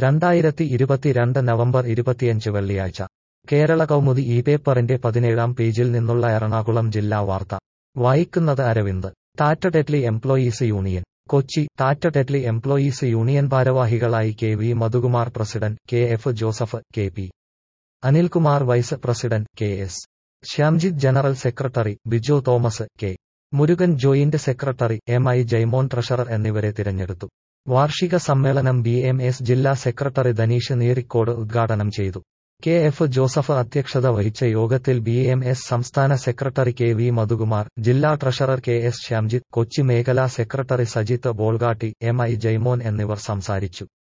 രണ്ടായിരത്തി ഇരുപത്തിരണ്ട് നവംബർ ഇരുപത്തിയഞ്ച് വെള്ളിയാഴ്ച കേരള കൗമുദി ഈ പേപ്പറിന്റെ പതിനേഴാം പേജിൽ നിന്നുള്ള എറണാകുളം ജില്ലാ വാർത്ത വായിക്കുന്നത് Arvind Tata Tetley employees union Kochi Tata Tetley employees union ഭാരവാഹികളായി K V Madhukumar president K F Joseph K P Anilkumar vice president K S Shyamjith general secretary Biju Thomas K Murugan joint secretary M I Jaimon treasurer എന്നിവരെ തിരഞ്ഞെടുത്തു വാർഷിക സമ്മേളനം ബി എം എസ് ജില്ലാ സെക്രട്ടറി ധനീഷ് നീറിക്കോട് ഉദ്ഘാടനം ചെയ്തു K F Joseph അധ്യക്ഷത വഹിച്ച യോഗത്തിൽ ബി എം എസ് സംസ്ഥാന സെക്രട്ടറി കെ വി മധുകുമാർ ജില്ലാ treasurer K S Shyamjith Kochi മേഖലാ secretary Sajith Bolgatty M I Jaimon എന്നിവർ സംസാരിച്ചു